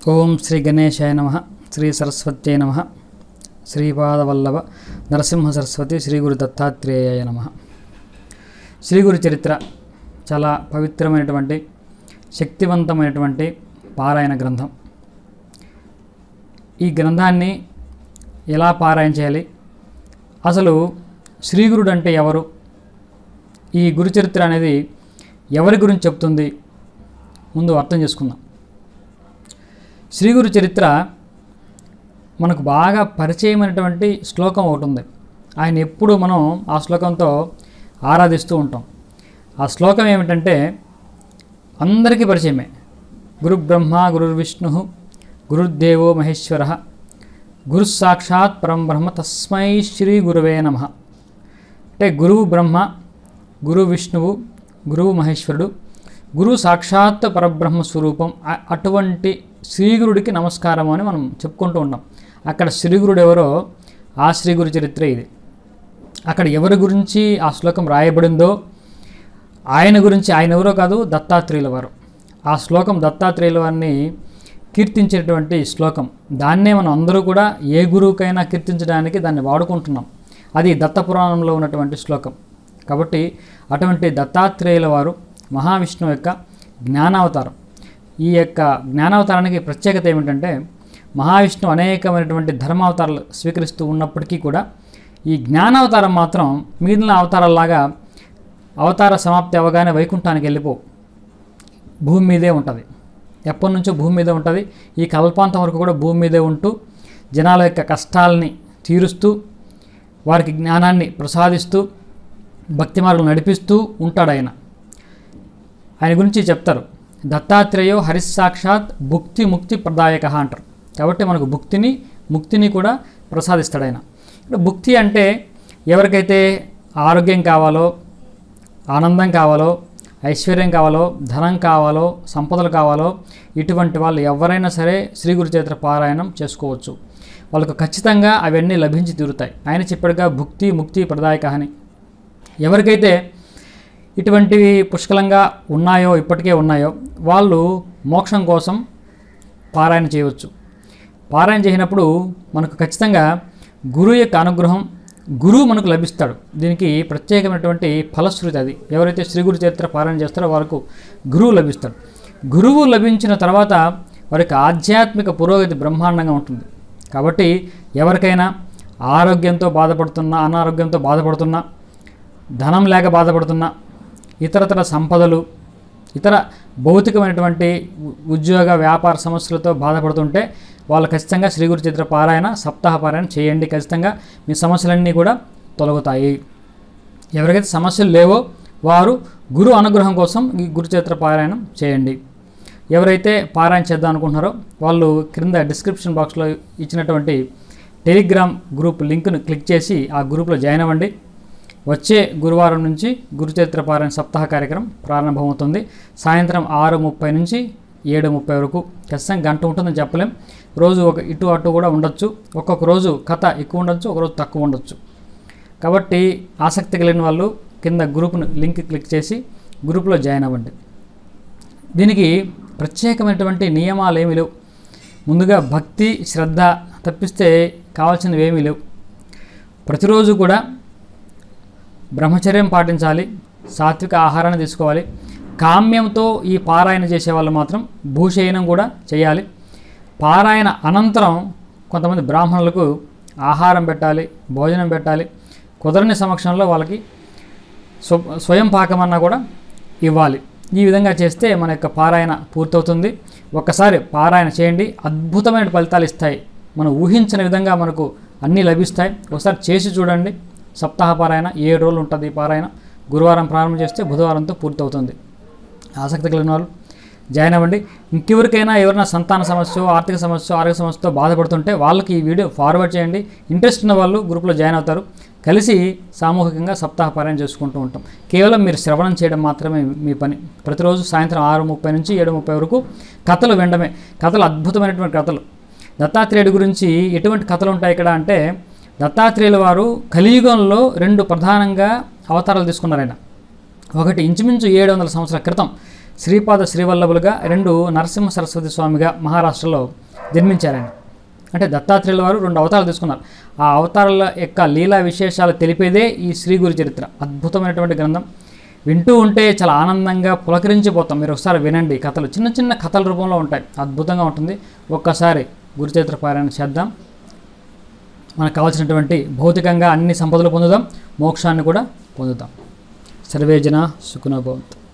ఓం శ్రీ గణేశాయ నమ శ్రీ సరస్వత్యై నమ శ్రీపాదవల్లభ నరసింహ సరస్వతి శ్రీ గురు దత్తాత్రేయాయ నమ శ్రీ గురు చరిత్ర చాలా పవిత్రమైనటువంటి శక్తివంతమైనటువంటి పారాయణ గ్రంథం ఈ గ్రంథాన్ని ఎలా పారాయణ చేయాలి అసలు శ్రీగురుడు అంటే ఎవరు ఈ గురు చరిత్ర అనేది ఎవరి గురించి చెప్తుంది ముందు అర్థం చేసుకుందాం శ్రీగురు చరిత్ర మనకు బాగా పరిచయమైనటువంటి శ్లోకం ఒకటి ఉంది ఆయన ఎప్పుడు మనం ఆ శ్లోకంతో ఆరాధిస్తూ ఉంటాం ఆ శ్లోకం ఏమిటంటే అందరికీ పరిచయమే గురు బ్రహ్మ గురు విష్ణు గురుదేవో మహేశ్వర గురు సాక్షాత్ పరం బ్రహ్మ తస్మై శ్రీ గురువే నమ అంటే గురువు బ్రహ్మ గురు విష్ణువు గురువు మహేశ్వరుడు గురు సాక్షాత్ పరబ్రహ్మ స్వరూపం అ- అటువంటి శ్రీగురుడికి నమస్కారం అని మనం చెప్పుకుంటూ ఉంటాం అక్కడ శ్రీగురుడు ఎవరో ఆ శ్రీగురు చరిత్ర ఇది అక్కడ ఎవరి గురించి ఆ శ్లోకం రాయబడిందో ఆయన గురించి ఆయన ఎవరో కాదు దత్తాత్రేయుల వారు ఆ శ్లోకం దత్తాత్రేయుల వారిని కీర్తించేటువంటి శ్లోకం దాన్నే మనం అందరూ కూడా ఏ గురువుకైనా కీర్తించడానికి దాన్ని వాడుకుంటున్నాం అది దత్తపురాణంలో ఉన్నటువంటి శ్లోకం కాబట్టి అటువంటి దత్తాత్రేయుల వారు మహావిష్ణువు యొక్క జ్ఞానావతారం ఈ యొక్క జ్ఞానావతారానికి ప్రత్యేకత ఏమిటంటే మహావిష్ణువు అనేకమైనటువంటి ధర్మావతారాలు స్వీకరిస్తూ ఉన్నప్పటికీ కూడా ఈ జ్ఞానావతారం మాత్రం మిగిలిన అవతారాల్లాగా అవతార సమాప్తి అవగానే వైకుంఠానికి వెళ్ళిపో భూమి మీదే ఉంటుంది ఎప్పటి నుంచో భూమి మీదే ఉంటుంది ఈ కల్పాంతం వరకు కూడా భూమి మీదే ఉంటూ జనాల యొక్క కష్టాలని తీరుస్తూ వారికి జ్ఞానాన్ని ప్రసాదిస్తూ భక్తి మార్గం నడిపిస్తూ ఉంటాడు ఆయన ఆయన గురించి చెప్తారు దత్తాత్రేయో హరిస్సాక్షాత్ భుక్తి ముక్తి ప్రదాయక అంటారు కాబట్టి మనకు భుక్తిని ముక్తిని కూడా ప్రసాదిస్తాడు ఆయన ఇప్పుడు భుక్తి అంటే ఎవరికైతే ఆరోగ్యం కావాలో ఆనందం కావాలో ఐశ్వర్యం కావాలో ధనం కావాలో సంపదలు కావాలో ఇటువంటి వాళ్ళు ఎవరైనా సరే శ్రీ గురు చరిత్ర పారాయణం చేసుకోవచ్చు వాళ్ళకు ఖచ్చితంగా అవన్నీ లభించి తీరుతాయి ఆయన చెప్పాడుగా భుక్తి ముక్తి ప్రదాయక అని ఎవరికైతే ఇటువంటివి పుష్కలంగా ఉన్నాయో ఇప్పటికే ఉన్నాయో వాళ్ళు మోక్షం కోసం పారాయణ చేయవచ్చు పారాయణ చేసినప్పుడు మనకు ఖచ్చితంగా గురువు యొక్క అనుగ్రహం గురువు మనకు లభిస్తాడు దీనికి ప్రత్యేకమైనటువంటి ఫలశ్రుతి అది ఎవరైతే శ్రీ గురు చరిత్ర పారాయణ చేస్తారో వారికి గురువు లభిస్తాడు గురువు లభించిన తర్వాత వారికి ఆధ్యాత్మిక పురోగతి బ్రహ్మాండంగా ఉంటుంది కాబట్టి ఎవరికైనా ఆరోగ్యంతో బాధపడుతున్నా అనారోగ్యంతో బాధపడుతున్నా ధనం లేక బాధపడుతున్నా ఇతరతర సంపదలు ఇతర భౌతికమైనటువంటి ఉ- ఉద్యోగ వ్యాపార సమస్యలతో బాధపడుతుంటే వాళ్ళు ఖచ్చితంగా శ్రీ గురు చరిత్ర పారాయణ సప్తాహ పారాయణ చేయండి ఖచ్చితంగా మీ సమస్యలన్నీ కూడా తొలగుతాయి ఎవరికైతే సమస్యలు లేవో వారు గురు అనుగ్రహం కోసం ఈ గురు చరిత్ర పారాయణం చేయండి ఎవరైతే పారాయణ చేద్దాం అనుకుంటున్నారో వాళ్ళు క్రింద డిస్క్రిప్షన్ బాక్స్లో ఇచ్చినటువంటి టెలిగ్రామ్ గ్రూప్ లింక్ను క్లిక్ చేసి ఆ గ్రూప్లో జాయిన్ అవ్వండి వచ్చే గురువారం నుంచి గురుచరిత్ర పారాయణ సప్తాహ కార్యక్రమం ప్రారంభమవుతుంది సాయంత్రం ఆరు ముప్పై నుంచి ఏడు ముప్పై వరకు ఖచ్చితంగా గంట ఉంటుందని చెప్పలేం రోజు ఒక ఇటు అటు కూడా ఉండొచ్చు ఒక్కొక్క రోజు కథ ఎక్కువ ఉండొచ్చు ఒక రోజు తక్కువ ఉండొచ్చు కాబట్టి ఆసక్తి కలిగిన వాళ్ళు కింద గ్రూప్ను లింక్ క్లిక్ చేసి గ్రూప్లో జాయిన్ అవ్వండి దీనికి ప్రత్యేకమైనటువంటి నియమాలు ఏమీ లేవు ముందుగా భక్తి శ్రద్ధ తప్పిస్తే కావాల్సినవి ఏమీ లేవు ప్రతిరోజు కూడా బ్రహ్మచర్యం పాటించాలి సాత్విక ఆహారాన్ని తీసుకోవాలి కామ్యంతో ఈ పారాయణ చేసే వాళ్ళు మాత్రం భూషయనం కూడా చేయాలి పారాయణ అనంతరం కొంతమంది బ్రాహ్మణులకు ఆహారం పెట్టాలి భోజనం పెట్టాలి కుదరని సమక్షంలో వాళ్ళకి స్వ స్వయం పాకమన్నా కూడా ఇవ్వాలి ఈ విధంగా చేస్తే మన యొక్క పారాయణ పూర్తవుతుంది ఒక్కసారి పారాయణ చేయండి అద్భుతమైన ఫలితాలు ఇస్తాయి మనం ఊహించిన విధంగా మనకు అన్నీ లభిస్తాయి ఒకసారి చేసి చూడండి సప్తాహ పారాయణ ఏడు రోజులు ఉంటుంది ఈ పారాయణ గురువారం ప్రారంభం చేస్తే బుధవారంతో పూర్తవుతుంది ఆసక్తి కలిగిన వాళ్ళు జాయిన్ అవ్వండి ఇంకెవరికైనా ఎవరైనా సంతాన సమస్య ఆర్థిక సమస్య ఆరోగ్య సమస్యతో బాధపడుతుంటే వాళ్ళకి ఈ వీడియో ఫార్వర్డ్ చేయండి ఇంట్రెస్ట్ ఉన్న వాళ్ళు గ్రూప్లో జాయిన్ అవుతారు కలిసి సామూహికంగా సప్తాహ పారాయణ చేసుకుంటూ ఉంటాం కేవలం మీరు శ్రవణం చేయడం మాత్రమే మీ పని ప్రతిరోజు సాయంత్రం ఆరు ముప్పై నుంచి ఏడు ముప్పై వరకు కథలు వినడమే కథలు అద్భుతమైనటువంటి కథలు దత్తాత్రేయుడి గురించి ఎటువంటి కథలు ఉంటాయి ఇక్కడ అంటే దత్తాత్రేయుల వారు కలియుగంలో రెండు ప్రధానంగా అవతారాలు తీసుకున్నారు ఆయన ఒకటి ఇంచుమించు ఏడు వందల సంవత్సరాల క్రితం శ్రీపాద శ్రీవల్లభులుగా రెండు నరసింహ సరస్వతి స్వామిగా మహారాష్ట్రలో జన్మించారు ఆయన అంటే దత్తాత్రేయుల వారు రెండు అవతారాలు తీసుకున్నారు ఆ అవతారాల యొక్క లీలా విశేషాలు తెలిపేదే ఈ శ్రీ గురు చరిత్ర అద్భుతమైనటువంటి గ్రంథం వింటూ ఉంటే చాలా ఆనందంగా పులకరించిపోతాం మీరు ఒకసారి వినండి కథలు చిన్న చిన్న కథల రూపంలో ఉంటాయి అద్భుతంగా ఉంటుంది ఒక్కసారి గురుచరిత్ర పారాయణ చేద్దాం మనకు కావాల్సినటువంటి భౌతికంగా అన్ని సంపదలు పొందుదాం మోక్షాన్ని కూడా పొందుదాం సర్వే జన సుఖనోభవంతు